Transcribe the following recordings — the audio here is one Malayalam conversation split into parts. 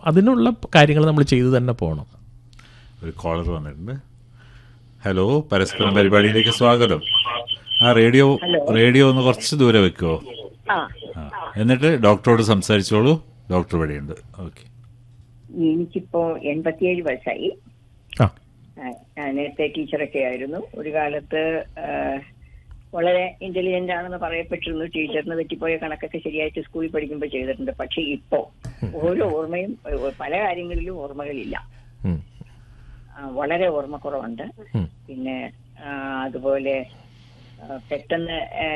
അതിനുള്ള കാര്യങ്ങൾ നമ്മൾ ചെയ്തു തന്നെ പോകണം ഒരു കോളർ വന്നിട്ടുണ്ട് ഹലോ പരസ്പരം പരിപാടിയിലേക്ക് സ്വാഗതം ആ റേഡിയോ റേഡിയോ ഒന്ന് കുറച്ച് ദൂരെ വെക്കുമോ ആ ആ എന്നിട്ട് ഡോക്ടറോട് സംസാരിച്ചോളൂ ഡോക്ടർ ഇവിടെയുണ്ട് ഓക്കെ എനിക്കിപ്പോ എൺപത്തിയേഴ് വയസ്സായി ആ ആ, ഞാൻ നേരത്തെ ടീച്ചറൊക്കെ ആയിരുന്നു ഒരു കാലത്ത് ആ, വളരെ ഇന്റലിജന്റ് ആണെന്ന് പറയപ്പെട്ടിരുന്നു ടീച്ചറിന് തെറ്റിപ്പോയ കണക്കൊക്കെ ശരിയായിട്ട് സ്കൂളിൽ പഠിക്കുമ്പോൾ ചെയ്തിട്ടുണ്ട് പക്ഷെ ഇപ്പോ ഓരോ ഓർമ്മയും ഏ, പല കാര്യങ്ങളിലും ഓർമ്മകളില്ല ഉം. ആ, വളരെ ഓർമ്മക്കുറവുണ്ട് ഉം. പിന്നെ ആ, അതുപോലെ ആ, പെട്ടെന്ന്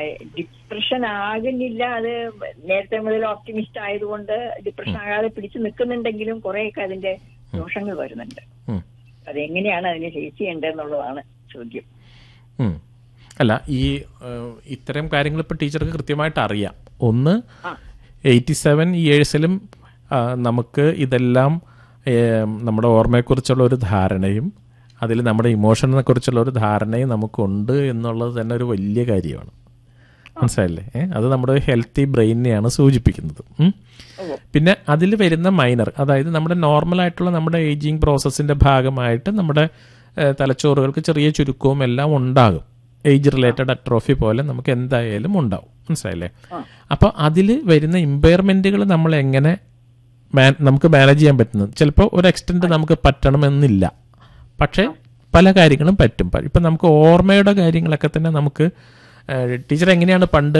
ഡിപ്രഷൻ ആകുന്നില്ല അത് നേരത്തെ മുതൽ ഓപ്റ്റിമിസ്റ്റ് ആയതുകൊണ്ട് ഡിപ്രഷൻ ആകാതെ പിടിച്ചു നിൽക്കുന്നുണ്ടെങ്കിലും കുറെയൊക്കെ അതിന്റെ ദോഷങ്ങൾ വരുന്നുണ്ട് ഉം. അതെങ്ങനെയാണ് അതിനെ ഫേസ് ചെയ്യേണ്ടതെന്നുള്ളതാണ് ചോദ്യം ഉം. അല്ല ഈ ഏഹ്, ഇത്തരം കാര്യങ്ങൾ ഇപ്പോൾ ടീച്ചർക്ക് കൃത്യമായിട്ട് അറിയാം ഒന്ന് ആ. എയ്റ്റി സെവൻ ഇയേഴ്സിലും നമുക്ക് ഇതെല്ലാം ഏഹ്, നമ്മുടെ ഓർമ്മയെക്കുറിച്ചുള്ള ഒരു ധാരണയും അതിൽ നമ്മുടെ ഇമോഷനെ കുറിച്ചുള്ള ഒരു ധാരണയും നമുക്കുണ്ട് എന്നുള്ളത് തന്നെ ഒരു വലിയ കാര്യമാണ് മനസ്സിലായില്ലേ ഏ? അത് നമ്മുടെ ഹെൽത്തി ബ്രെയിനെയാണ് സൂചിപ്പിക്കുന്നത് ഉം. പിന്നെ അതിൽ വരുന്ന മൈനർ അതായത് നമ്മുടെ നോർമൽ ആയിട്ടുള്ള നമ്മുടെ ഏജിങ് പ്രോസസ്സിന്റെ ഭാഗമായിട്ട് നമ്മുടെ ഏഹ്, തലച്ചോറുകൾക്ക് ചെറിയ ചുരുക്കവും എല്ലാം ഉണ്ടാകും ഏജ് റിലേറ്റഡ് അട്രോഫി പോലെ നമുക്ക് എന്തായാലും ഉണ്ടാവും മനസ്സിലായില്ലേ അപ്പോൾ അതിൽ വരുന്ന ഇമ്പയർമെന്റുകൾ നമ്മൾ എങ്ങനെ മാൻ- നമുക്ക് മാനേജ് ചെയ്യാൻ പറ്റുന്നത് ചിലപ്പോൾ ഒരു എക്സ്റ്റെൻറ്റ് നമുക്ക് പറ്റണമെന്നില്ല പക്ഷേ പല കാര്യങ്ങളും പറ്റും പ- ഇപ്പം നമുക്ക് ഓർമ്മയുടെ കാര്യങ്ങളൊക്കെ തന്നെ നമുക്ക് ടീച്ചർ എങ്ങനെയാണ് പണ്ട്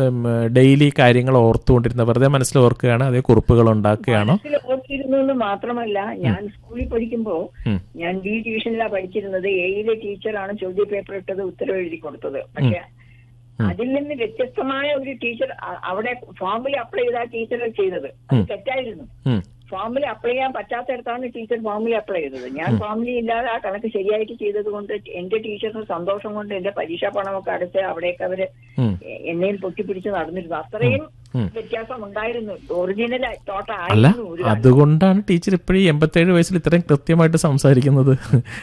ഡെയിലി കാര്യങ്ങൾ ഓർത്തുകൊണ്ടിരുന്നത് വെറുതെ മനസ്സിൽ ഓർക്കുകയാണ് അതേ കുറിപ്പുകൾ ഉണ്ടാക്കുകയാണോ മനസ്സിൽ ഓർത്തിരുന്നു എന്ന് മാത്രമല്ല ഞാൻ സ്കൂളിൽ പഠിക്കുമ്പോ ഉം. ഞാൻ ബി ഡിവിഷനിലാണ് പഠിച്ചിരുന്നത് എയിലെ ടീച്ചറാണ് ചോദ്യ പേപ്പർ ഇട്ടത് ഉത്തരവ് എഴുതി കൊടുത്തത് പക്ഷെ അതിൽ നിന്ന് വ്യത്യസ്തമായ ഒരു ടീച്ചർ അ- അവിടെ ഫോമിൽ അപ്ലൈ ചെയ്ത ടീച്ചർ ചെയ്തത് അത് തെറ്റായിരുന്നു ഉം. ഫോമിൽ അപ്ലൈ ചെയ്യാൻ പറ്റാത്തടത്താണ് ടീച്ചർ ഫോമിൽ അപ്ലൈ ചെയ്തത് ഞാൻ ഫോമിൽ ഇല്ലാതെ ആ കണക്ക് ശരിയായിട്ട് ചെയ്തത് കൊണ്ട് എന്റെ ടീച്ചറിന് സന്തോഷം കൊണ്ട് എന്റെ പരീക്ഷാ പണമൊക്കെ അടച്ച് അവിടെയൊക്കെ അവര് ഉം. എന്നെയും പൊട്ടിപ്പിടിച്ച് നടന്നിരുന്നു അത്രയും വ്യത്യാസം ഉണ്ടായിരുന്നു ഒറിജിനൽ അല്ല തോട്ടായിരുന്നു ഒരു കാലത്ത്. അതുകൊണ്ടാണ് ടീച്ചർ ഇപ്പോഴും എൺപത്തേഴ് വയസ്സിൽ ഇത്രയും കൃത്യമായിട്ട് സംസാരിക്കുന്നത്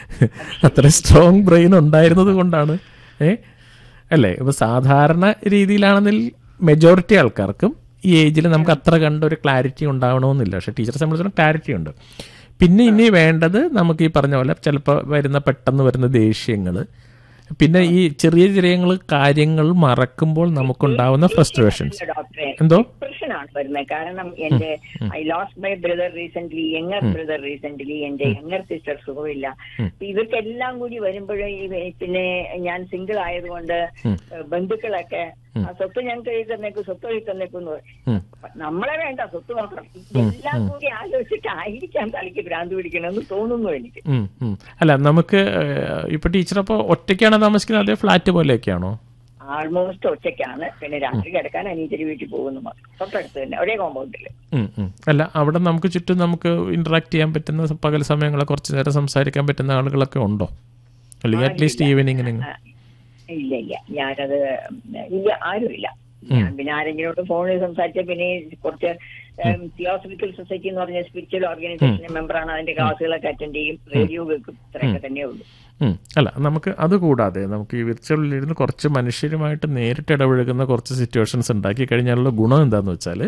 അത്രയും സ്ട്രോങ് ബ്രെയിൻ ഉണ്ടായിരുന്നത് കൊണ്ടാണ് ഏ അല്ലേ ഇപ്പൊ സാധാരണ രീതിയിലാണെങ്കിൽ മെജോറിറ്റി ആൾക്കാർക്കും ഈ ഏജിൽ നമുക്ക് അത്ര കണ്ട ഒരു ക്ലാരിറ്റി ഉണ്ടാവണമെന്നില്ല പക്ഷെ ടീച്ചറെ സംബന്ധിച്ചിടത്തോളം ക്ലാരിറ്റി ഉണ്ട് പിന്നെ ഇനി വേണ്ടത് നമുക്ക് ഈ പറഞ്ഞ പോലെ ചിലപ്പോൾ വരുന്ന പെട്ടെന്ന് വരുന്ന ദേഷ്യങ്ങൾ പിന്നെ ഈ ചെറിയ ചെറിയ കാര്യങ്ങൾ മറക്കുമ്പോൾ നമുക്കുണ്ടാവുന്ന ഫ്രസ്ട്രേഷൻസ് ഡോക്ടറെ എന്തോ ഡിപ്രഷൻ ആണ് വരുന്നത് കാരണം എന്റെ I lost my brother recent younger brother recent എന്റെ യങ്ങർ സിസ്റ്റർ സുഖമില്ല അപ്പൊ ഇവർക്കെല്ലാം കൂടി വരുമ്പോഴേ ഈ പിന്നെ ഞാൻ സിംഗിൾ ആയതുകൊണ്ട് ബന്ധുക്കളൊക്കെ ആ സ്വത്ത് ഞങ്ങൾക്ക് എഴുതി തന്നേക്കും സ്വത്ത് എഴുതി തന്നേക്കും എന്ന് പറയും ഉം. നമ്മളെ വേണ്ട സ്വത്ത് മാത്രം ഇതെല്ലാം കൂടി ആലോചിച്ചിട്ടായിരിക്കാം തലയ്ക്ക് ഭ്രാന്ത് പിടിക്കണമെന്ന് തോന്നുന്നു എനിക്ക് ഉം, ഉം. അല്ല നമുക്ക് ഏഹ്, ഇപ്പൊ ടീച്ചർ അപ്പോൾ ഒറ്റയ്ക്കാണോ താമസിക്കുന്നത് അതേ ഫ്ലാറ്റ് പോലെയൊക്കെയാണോ ആൾമോസ്റ്റ് ഒറ്റയ്ക്കാണ് പിന്നെ രാത്രി കിടക്കാൻ അനീതിരി വീട്ടിൽ പോകുന്നു മാത്രം തൊട്ടടുത്ത് തന്നെ ഒരേ കോമ്പൗണ്ടില് ഉം, ഉം. അല്ല അവിടെ നമുക്ക് ചുറ്റും നമുക്ക് ഇന്ററാക്ട് ചെയ്യാൻ പറ്റുന്ന പകൽ സമയങ്ങളെ കുറച്ച് നേരം സംസാരിക്കാൻ പറ്റുന്ന ആളുകളൊക്കെ ഉണ്ടോ അല്ലെങ്കിൽ അറ്റ്ലീസ്റ്റ് ഈവനിങ്ങിന് ആ, ഇല്ല ഇല്ല ഞാനത് ഇല്ല ആരുമില്ല ഞാൻ പിന്നെ ആരെങ്കിലും ഫോണിൽ സംസാരിച്ച പിന്നെ ഈ കുറച്ച് തിയോസഫിക്കൽ സൊസൈറ്റി എന്ന് പറഞ്ഞ സ്പിരിച്വൽ ഓർഗനൈസേഷന്റെ മെമ്പറാണ് അതിന്റെ ക്ലാസ്സുകളൊക്കെ അറ്റൻഡ് ചെയ്യും റേഡിയോ കേൾക്കും ഇത്രയൊക്കെ തന്നെ ഉള്ളൂ ഉം. അല്ല നമുക്ക് അത് കൂടാതെ നമുക്ക് ഈ വിർച്വലിൽ ഇരുന്ന് കുറച്ച് മനുഷ്യരുമായിട്ട് നേരിട്ട് ഇടപഴകുന്ന കുറച്ച് സിറ്റുവേഷൻസ് ഉണ്ടാക്കി കഴിഞ്ഞാലുള്ള ഗുണം എന്താന്ന് വെച്ചാൽ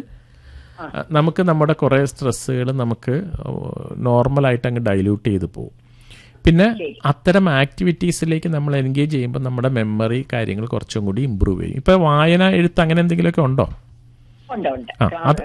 നമുക്ക് നമ്മുടെ കുറേ സ്ട്രെസ്സുകൾ നമുക്ക് നോർമലായിട്ട് അങ്ങ് ഡൈല്യൂട്ട് ചെയ്ത് പോകും പിന്നെ അത്തരം ആക്ടിവിറ്റീസിലേക്ക് നമ്മൾ എൻഗേജ് ചെയ്യുമ്പോൾ നമ്മുടെ മെമ്മറി കാര്യങ്ങൾ കുറച്ചും കൂടി ഇമ്പ്രൂവ് ചെയ്യും ഇപ്പൊ വായന എഴുത്ത് അങ്ങനെ എന്തെങ്കിലുമൊക്കെ ഉണ്ടോ ഉണ്ട് ഉണ്ട് ആ, അത്-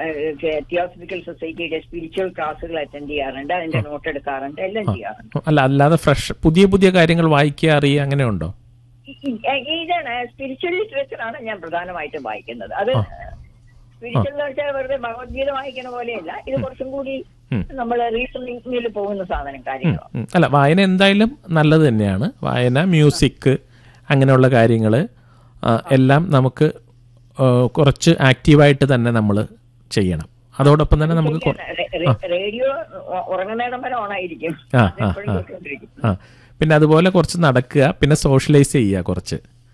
തിയോസഫിക്കൽ സൊസൈറ്റിയുടെ സ്പിരിച്വൽ ക്ലാസ്സുകൾ അറ്റൻഡ് ചെയ്യാറുണ്ട് അതിന്റെ നോട്ട് എടുക്കാറുണ്ട് എല്ലാം ചെയ്യാറുണ്ട് അല്ല അല്ലാതെ ഫ്രഷ് പുതിയ പുതിയ കാര്യങ്ങൾ വായിക്കുക അറിയുക അങ്ങനെ ഉണ്ടോ ഇ- ഇ- ഇതാണ് സ്പിരിച്വൽ ലിറ്ററേച്ചർ ആണ് ഞാൻ പ്രധാനമായിട്ടും വായിക്കുന്നത് അത് സ്പിരിച്വൽ എന്ന് വെച്ചാൽ വെറുതെ ഭഗവത്ഗീത വായിക്കുന്ന പോലെയല്ല ഇത് കുറച്ചും കൂടി നമ്മൾ റീസണിങ്ങിൽ പോകുന്ന സാധനം കാര്യങ്ങളാണ് ഉം. അല്ല വായന എന്തായാലും നല്ലത് തന്നെയാണ് വായന മ്യൂസിക് അങ്ങനെയുള്ള കാര്യങ്ങൾ എല്ലാം നമുക്ക് ആ, കുറച്ച് ആക്റ്റീവായിട്ട് തന്നെ നമ്മൾ ചെയ്യണം അതോടൊപ്പം തന്നെ നമുക്ക് കൊ- റേഡിയോ ഉറങ്ങുന്നേടം വരെ ഓണായിരിക്കും ആ, ആ, എപ്പോഴും ആ. കേട്ടോണ്ടിരിക്കും ആ പിന്നെ അതുപോലെ കുറച്ച് നടക്കുക പിന്നെ സോഷ്യലൈസ് ചെയ്യുക കുറച്ച്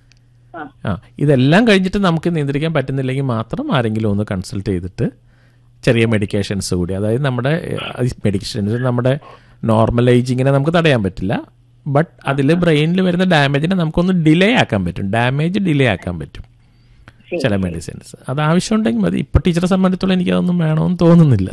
ആ. ആ ഇതെല്ലാം കഴിഞ്ഞിട്ട് നമുക്ക് നിയന്ത്രിക്കാൻ പറ്റുന്നില്ലെങ്കിൽ മാത്രം ആരെങ്കിലും ഒന്ന് കൺസൾട്ട് ചെയ്തിട്ട് ചെറിയ മെഡിക്കേഷൻസ് കൂടി അതായത് നമ്മുടെ മെഡിക്കേഷൻസ് നമ്മുടെ നോർമൽ ഏജിങ്ങിനെ നമുക്ക് തടയാൻ പറ്റില്ല ബട്ട് അതിൽ ബ്രെയിനിൽ വരുന്ന ഡാമേജിനെ നമുക്കൊന്ന് ഡിലേ ആക്കാൻ പറ്റും ഡാമേജ് ഡിലേ ആക്കാൻ പറ്റും ചില മെഡിസിൻസ് അത് ആവശ്യമുണ്ടെങ്കിൽ മതി ഇപ്പൊ ടീച്ചറെ സംബന്ധിച്ചോളം എനിക്ക് അതൊന്നും വേണമെന്ന് തോന്നുന്നില്ല